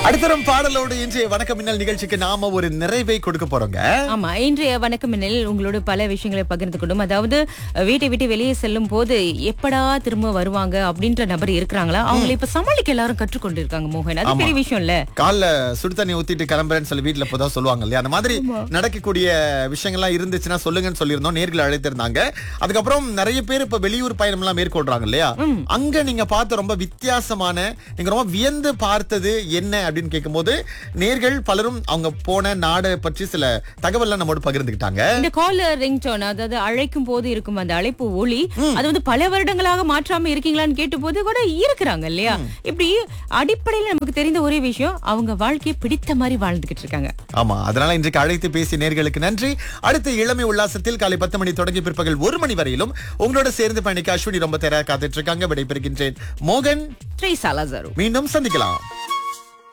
அடுத்தரும் பாடலோடு இன்றைய வணக்கம் மின்னல் நிகழ்ச்சிக்கு நாம ஒரு நிறைவை கொடுக்க போறோங்க ஆமா இன்றைய வணக்கம் மின்னலில் உங்களோட பல விஷயங்களை பகிர்ந்து கொண்டும் அதாவது அஹ், வீட்டை விட்டு வெளியே செல்லும் போது எப்படா திரும்ப வருவாங்க அப்படின்ற நபர் இருக்கிறாங்களா அவங்களை இப்ப சமாளிக்க எல்லாரும் கற்றுக்கொண்டு இருக்காங்க மோகன் அது பெரிய விஷயம் இல்ல கால்ல சுடு தண்ணி ஊத்திட்டு கிளம்புறேன்னு சொல்லி வீட்டுல இப்பதான் சொல்லுவாங்க இல்லையா அந்த மாதிரி நடக்கக்கூடிய விஷயங்கள்லாம் இருந்துச்சுன்னா சொல்லுங்கன்னு சொல்லியிருந்தோம் நேர்களை அழைத்திருந்தாங்க அதுக்கப்புறம் நிறைய பேர் இப்ப வெளியூர் பயணம் எல்லாம் மேற்கொள்றாங்க இல்லையா அங்க நீங்க பார்த்த ரொம்ப வித்தியாசமான நீங்க ரொம்ப வியந்து பார்த்தது என்ன அப்படின்னு கேட்கும்போது நேர்கள் பலரும் அவங்க போன நாடை பற்றி சில தகவல்லாம் நம்மோடு பகிர்ந்துக்கிட்டாங்க இந்த காலர் ரிங்டோன் அதாவது அழைக்கும் போது இருக்கும் அந்த அழைப்பு ஒளி அது வந்து பல வருடங்களாக மாற்றாம இருக்கீங்களான்னு கேட்ட போது கூட இருக்கிறாங்க இல்லையா இப்படி அடிப்படையில நமக்கு தெரிந்த ஒரே விஷயம் அவங்க வாழ்க்கையை பிடித்த மாதிரி வாழ்ந்துகிட்டு இருக்காங்க ஆமா அதனால இன்றைக்கு அழைத்து பேசிய நேர்களுக்கு நன்றி அடுத்த இளமை உல்லாசத்தில் காலை பத்து மணி தொடங்கி பிற்பகல் ஒரு மணி வரையிலும் உங்களோட சேர்ந்து பயணிக்க அஸ்வினி ரொம்ப தயாரா காத்துட்டு இருக்காங்க விடைபெறுகின்றேன் மோகன் ட்ரேஸ் அலாசாரு மீண்டும் சந்திக்கலாம்